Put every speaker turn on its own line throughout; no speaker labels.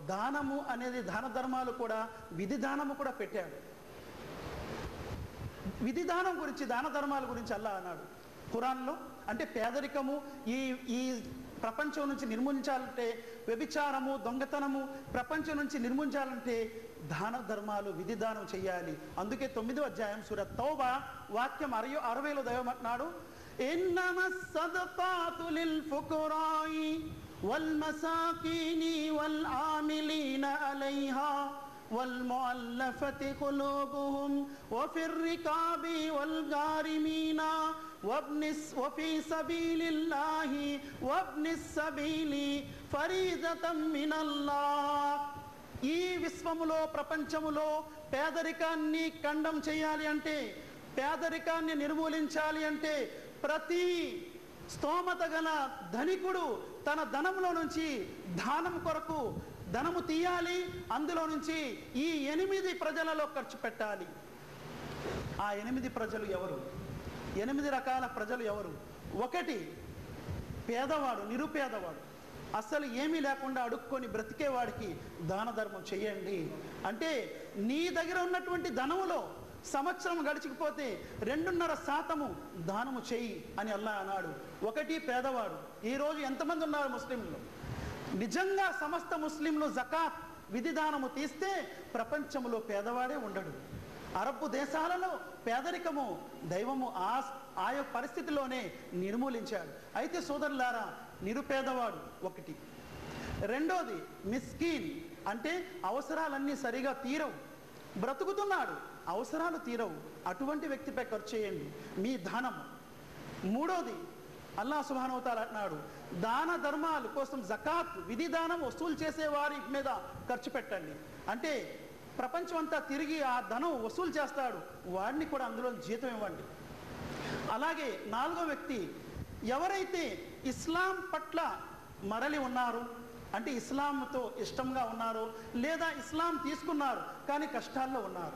దానము అనేది దాన ధర్మాలు కూడా విధి దానము కూడా పెట్టాడు విధి దానం గురించి దాన ధర్మాల గురించి అల్లా అన్నాడు ఖురాన్లో అంటే పేదరికము ఈ ఈ ప్రపంచం నుంచి నిర్మూలించాలంటే వ్యభిచారము దొంగతనము ప్రపంచం నుంచి నిర్మూలించాలంటే దాన ధర్మాలు విధి దానం చేయాలి అందుకే తొమ్మిదో అధ్యాయం సూర తౌబా వాక్యం అరవై అరవైలో దైవమంటున్నాడు إنما الصدقات للفقراء والمساكين والعاملين عليها والمؤلفة قلوبهم وفي الركاب والغارمين وابن الس- وفي سبيل الله وابن السبيل فريضة من الله ఈ విశ్వములో ప్రపంచములో పేదరికాన్ని ఖండం చేయాలి అంటే పేదరికాన్ని నిర్మూలించాలి అంటే ప్రతి స్తోమత గల ధనికుడు తన ధనంలో నుంచి దానం కొరకు ధనము తీయాలి అందులో నుంచి ఈ ఎనిమిది ప్రజలలో ఖర్చు పెట్టాలి ఆ ఎనిమిది ప్రజలు ఎవరు ఎనిమిది రకాల ప్రజలు ఎవరు ఒకటి పేదవాడు నిరుపేదవాడు అస్సలు ఏమీ లేకుండా అడుక్కొని బ్రతికేవాడికి దాన ధర్మం చేయండి అంటే నీ దగ్గర ఉన్నటువంటి ధనములో సంవత్సరం గడిచిపోతే రెండున్నర శాతము దానము చేయి అని అల్లా అన్నాడు ఒకటి పేదవాడు ఈరోజు ఎంతమంది ఉన్నారు ముస్లింలు నిజంగా సమస్త ముస్లింలు జకాత్ విధిదానము తీస్తే ప్రపంచంలో పేదవాడే ఉండడు అరబ్బు దేశాలలో పేదరికము దైవము ఆ ఆయా పరిస్థితిలోనే నిర్మూలించాడు అయితే సోదరులారా నిరుపేదవాడు ఒకటి రెండోది మిస్కీన్ అంటే అవసరాలన్నీ సరిగా తీరవు బ్రతుకుతున్నాడు అవసరాలు తీరవు అటువంటి వ్యక్తిపై ఖర్చు చేయండి మీ ధనము మూడోది అల్లా సుభానవతాలు అంటున్నాడు దాన ధర్మాల కోసం జకాత్ విధి దానం వసూలు చేసే వారి మీద ఖర్చు పెట్టండి అంటే ప్రపంచం అంతా తిరిగి ఆ ధనం వసూలు చేస్తాడు వాడిని కూడా అందులో జీతం ఇవ్వండి అలాగే నాలుగో వ్యక్తి ఎవరైతే ఇస్లాం పట్ల మరలి ఉన్నారు అంటే ఇస్లాంతో ఇష్టంగా ఉన్నారు లేదా ఇస్లాం తీసుకున్నారు కానీ కష్టాల్లో ఉన్నారు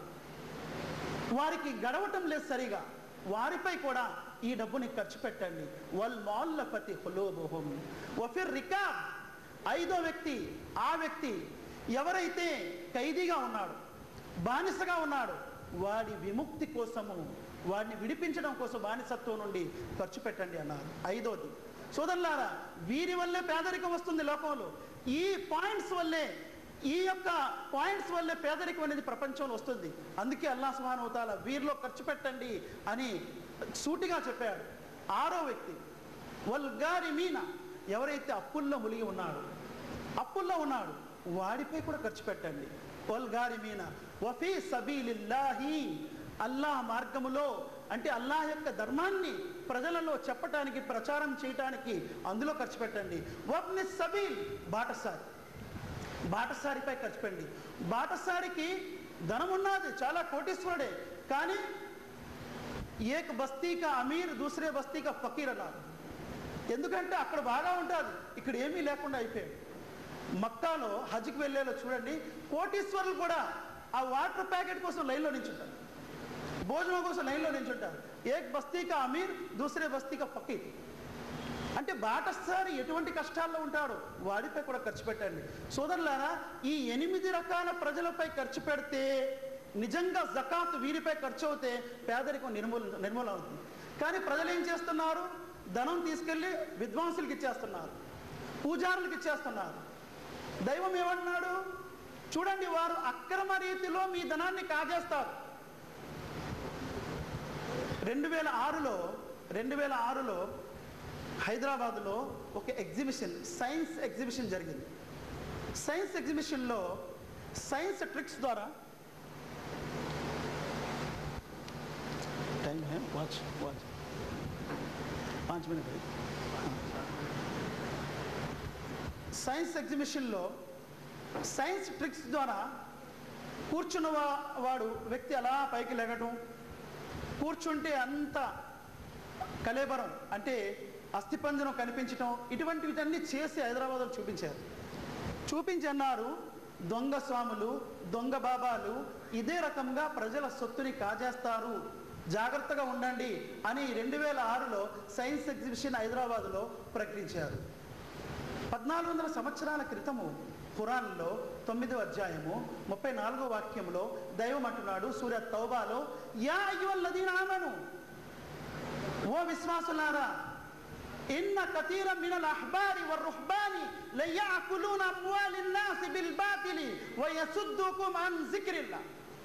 వారికి గడవటం లేదు సరిగా వారిపై కూడా ఈ డబ్బుని ఖర్చు పెట్టండి వల్ మాల్లపతి హులోబుహుం వఫిర్ రికాబ్ ఐదో వ్యక్తి ఆ వ్యక్తి ఎవరైతే ఖైదీగా ఉన్నాడు బానిసగా ఉన్నాడు వాడి విముక్తి కోసము వాడిని విడిపించడం కోసం బానిసత్వం నుండి ఖర్చు పెట్టండి అన్నారు ఐదోది సోదరులారా వీరి వల్లే పేదరికం వస్తుంది లోకంలో ఈ పాయింట్స్ వల్లే ఈ యొక్క పాయింట్స్ వల్లే పేదరికం అనేది ప్రపంచంలో వస్తుంది అందుకే అల్లా సుహానవతాల వీరిలో ఖర్చు పెట్టండి అని సూటిగా చెప్పాడు ఆరో వ్యక్తి వల్గారి మీన ఎవరైతే అప్పుల్లో మునిగి ఉన్నాడు అప్పుల్లో ఉన్నాడు వాడిపై కూడా ఖర్చు పెట్టండి వల్గారి మీన వఫీ సబీలిల్లాహి అల్లాహ్ మార్గములో అంటే అల్లాహ్ యొక్క ధర్మాన్ని ప్రజలలో చెప్పటానికి ప్రచారం చేయటానికి అందులో ఖర్చు పెట్టండి వబ్ని సబీల్ బాటసారి బాటసారిపై ఖర్చు పెట్టండి బాటసారికి ధనం ఉన్నది చాలా కోటీశ్వరుడే కానీ ఏక్ బస్తీకా అమీర్ దూసరే బస్తీకా ఫకీర్ అన్నారు ఎందుకంటే అక్కడ బాగా ఉంటుంది ఇక్కడ ఏమీ లేకుండా అయిపోయాడు మక్కాలో హజ్కి వెళ్ళేలో చూడండి కోటీశ్వరులు కూడా ఆ వాటర్ ప్యాకెట్ కోసం లైన్లో నించుంటారు భోజనం కోసం లైన్లో నించుంటారు ఏక్ బస్తీకా అమీర్ దూసరే బస్తీకా ఫకీర్ అంటే బాటసారి ఎటువంటి కష్టాల్లో ఉంటాడో వాడిపై కూడా ఖర్చు పెట్టండి సోదరులారా ఈ ఎనిమిది రకాల ప్రజలపై ఖర్చు పెడితే నిజంగా జకాత్ వీరిపై ఖర్చు అవుతే పేదరికం నిర్మూల నిర్మూలన అవుతుంది కానీ ప్రజలు ఏం చేస్తున్నారు ధనం తీసుకెళ్ళి విద్వాంసులకు ఇచ్చేస్తున్నారు పూజారులకు ఇచ్చేస్తున్నారు దైవం ఏమంటున్నాడు చూడండి వారు అక్రమ రీతిలో మీ ధనాన్ని కాజేస్తారు రెండు వేల ఆరులో రెండు వేల ఆరులో హైదరాబాద్లో ఒక ఎగ్జిబిషన్ సైన్స్ ఎగ్జిబిషన్ జరిగింది సైన్స్ ఎగ్జిబిషన్లో సైన్స్ ట్రిక్స్ ద్వారా టైం है వాచ్ వాచ్ పాంచ్ మినిట్ సైన్స్ ఎగ్జిబిషన్లో సైన్స్ ట్రిక్స్ ద్వారా కూర్చున్న వా- వాడు వ్యక్తి అలా పైకి లెగటం కూర్చుంటే అంత కలేబరం అంటే అస్థిపంజనం కనిపించటం ఇటువంటివన్నీ చేసి హైదరాబాద్లో చూపించారు చూపించి అన్నారు దొంగ స్వాములు దొంగ బాబాలు ఇదే రకంగా ప్రజల సొత్తుని కాజేస్తారు జాగ్రత్తగా ఉండండి అని రెండు వేల ఆరులో సైన్స్ ఎగ్జిబిషన్ హైదరాబాద్లో ప్రకటించారు పద్నాలుగు వందల సంవత్సరాల క్రితము ఖురాన్లో తొమ్మిదో అధ్యాయము ముప్పై నాలుగో వాక్యంలో దైవం అంటున్నాడు సూర్య తౌబాలో యా అయ్యువల్లదీన ఆమను ఓ విశ్వాసులారా ఇన్న కతీర మినల్ అహ్బారి వర్-రుహ్బాని లయఅకులూన అమ్వాలిన్ నాసి బిల్ బాతిలి వయసుద్దుకుం అన్ జిక్రిల్లా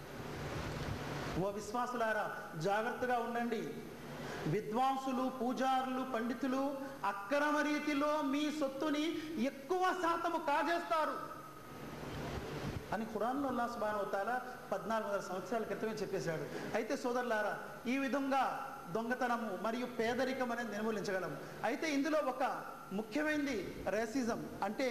ఓ విశ్వాసులారా జాగ్రత్తగా ఉండండి విద్వాంసులు పూజారులు పండితులు అక్రమ రీతిలో మీ సొత్తుని ఎక్కువ శాతము కాజేస్తారు అని ఖురాన్లో అల్లా సుబాన్ తాలా పద్నాలుగు వందల సంవత్సరాల క్రితమే చెప్పేశాడు అయితే సోదరులారా ఈ విధంగా దొంగతనము మరియు పేదరికం అనేది నిర్మూలించగలము అయితే ఇందులో ఒక ముఖ్యమైనది రేసిజం అంటే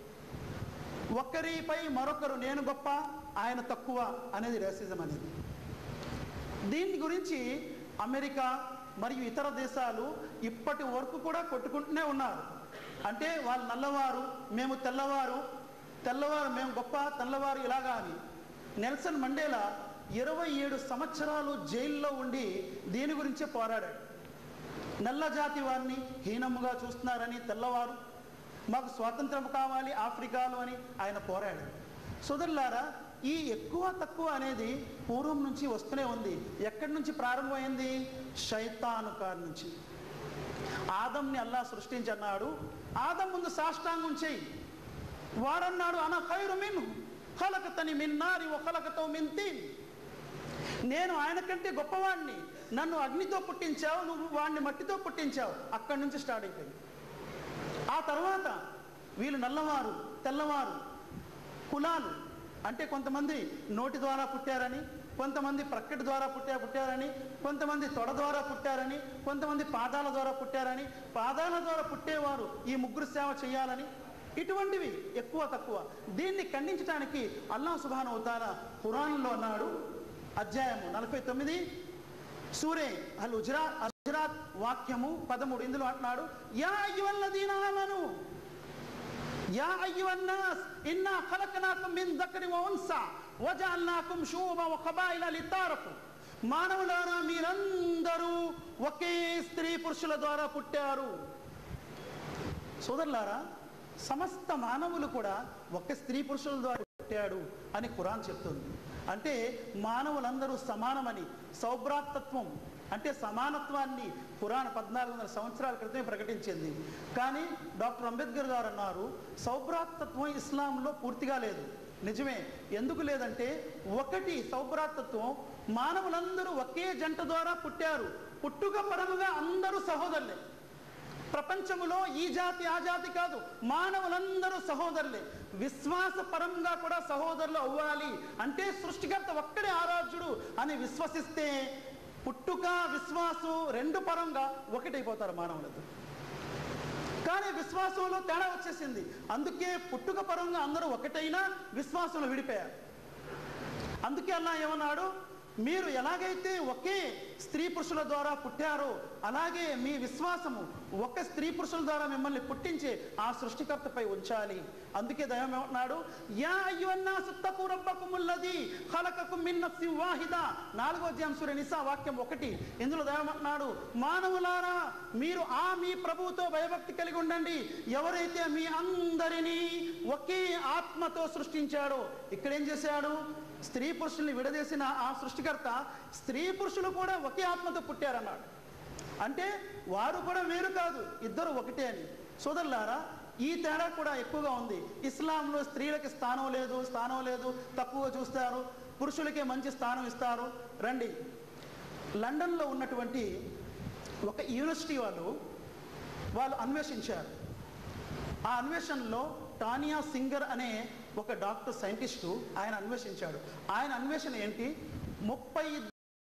ఒకరిపై మరొకరు నేను గొప్ప ఆయన తక్కువ అనేది రేసిజం అనేది దీని గురించి అమెరికా మరియు ఇతర దేశాలు ఇప్పటి వరకు కూడా కొట్టుకుంటూనే ఉన్నారు అంటే వాళ్ళు నల్లవారు మేము తెల్లవారు తెల్లవారు మేము గొప్ప తెల్లవారు ఇలాగా అని నెల్సన్ మండేలా ఇరవై ఏడు సంవత్సరాలు జైల్లో ఉండి దీని గురించే పోరాడాడు నల్ల జాతి వారిని హీనముగా చూస్తున్నారని తెల్లవారు మాకు స్వాతంత్రం కావాలి ఆఫ్రికాలో అని ఆయన పోరాడాడు సోదరులారా ఈ ఎక్కువ తక్కువ అనేది పూర్వం నుంచి వస్తూనే ఉంది ఎక్కడి నుంచి ప్రారంభమైంది శైతాను కాడి నుంచి ఆదంని అల్లా సృష్టించన్నాడు ఆదం ముందు సాష్టాంగం చేయి వాడన్నాడు అన ఖైరు మిన్ ఖలకతని మిన్నారి ఓ ఖలకతో మిన్ తీన్ నేను ఆయన కంటే గొప్పవాడిని నన్ను అగ్నితో పుట్టించావు నువ్వు వాడిని మట్టితో పుట్టించావు అక్కడి నుంచి స్టార్ట్ అయిపోయింది ఆ తర్వాత వీళ్ళు నల్లవారు తెల్లవారు కులాలు అంటే కొంతమంది నోటి ద్వారా పుట్టారని కొంతమంది ప్రక్కటి ద్వారా పుట్టా పుట్టారని కొంతమంది తొడ ద్వారా పుట్టారని కొంతమంది పాదాల ద్వారా పుట్టారని పాదాల ద్వారా పుట్టేవారు ఈ ముగ్గురు సేవ చేయాలని ఇటువంటివి ఎక్కువ తక్కువ దీన్ని ఖండించడానికి అల్లా సుబాన్ అవుతారా ఖురాన్లో అన్నాడు అధ్యాయము నలభై తొమ్మిది సూరే అల్ ఉజ్రా అజ్రాత్ వాక్యము పదమూడు ఇందులో అంటున్నాడు యా అయ్యువల్లదీన ఆమను యా అయ్యువన్నాస్ ఇన్నా ఖలకనాకుం మిన్ దకరి వ ఉన్సా వజఅల్నాకుం షూబ వ ఖబాయిల లితారకు మానవులారా మీరందరూ ఒకే స్త్రీ పురుషుల ద్వారా పుట్టారు సోదరులారా సమస్త మానవులు కూడా ఒక స్త్రీ పురుషుల ద్వారా పుట్టాడు అని ఖురాన్ చెప్తుంది అంటే మానవులందరూ సమానమని సౌభ్రాతత్వం అంటే సమానత్వాన్ని ఖురాన్ పద్నాలుగు వందల సంవత్సరాల క్రితమే ప్రకటించింది కానీ డాక్టర్ అంబేద్కర్ గారు అన్నారు సౌభ్రాతత్వం ఇస్లాంలో పూర్తిగా లేదు నిజమే ఎందుకు లేదంటే ఒకటి సౌభ్రాతత్వం మానవులందరూ ఒకే జంట ద్వారా పుట్టారు పుట్టుక పరముగా అందరూ సహోదరులే ప్రపంచములో ఈ జాతి ఆ జాతి కాదు మానవులందరూ సహోదరులే విశ్వాస పరంగా కూడా సహోదరులు అవ్వాలి అంటే సృష్టికర్త ఒక్కడే ఆరాధ్యుడు అని విశ్వసిస్తే పుట్టుక విశ్వాసం రెండు పరంగా ఒకటైపోతారు మానవులతో కానీ విశ్వాసంలో తేడా వచ్చేసింది అందుకే పుట్టుక పరంగా అందరూ ఒకటైనా విశ్వాసంలో విడిపోయారు అందుకే అలా ఏమన్నాడు మీరు ఎలాగైతే ఒకే స్త్రీ పురుషుల ద్వారా పుట్టారో అలాగే మీ విశ్వాసము ఒక స్త్రీ పురుషుల ద్వారా మిమ్మల్ని పుట్టించి ఆ సృష్టికర్తపై ఉంచాలి అందుకే దైవం ఏమన్నాడు యా అయ్యువన్నాసు తకు రబ్బకుముల్లది ఖలకకుం మిన్ నఫ్సిన్ వాహిదా నాలుగో అధ్యాయం సూర్య నిసా వాక్యం ఒకటి ఇందులో దైవం అంటున్నాడు మానవులారా మీరు ఆ మీ ప్రభువుతో భయభక్తి కలిగి ఉండండి ఎవరైతే మీ అందరినీ ఒకే ఆత్మతో సృష్టించాడో ఇక్కడ ఏం చేశాడు స్త్రీ పురుషుల్ని విడదీసిన ఆ సృష్టికర్త స్త్రీ పురుషులు కూడా ఒకే ఆత్మతో పుట్టారన్నాడు అంటే వారు కూడా వేరు కాదు ఇద్దరు ఒకటే అని సోదరులారా ఈ తేడా కూడా ఎక్కువగా ఉంది ఇస్లాంలో స్త్రీలకి స్థానం లేదు స్థానం లేదు తక్కువ చూస్తారు పురుషులకే మంచి స్థానం ఇస్తారు రండి లండన్లో ఉన్నటువంటి ఒక యూనివర్సిటీ వాళ్ళు వాళ్ళు అన్వేషించారు ఆ అన్వేషణలో టానియా సింగర్ అనే ఒక డాక్టర్ సైంటిస్టు ఆయన అన్వేషించాడు ఆయన అన్వేషణ ఏంటి ముప్పై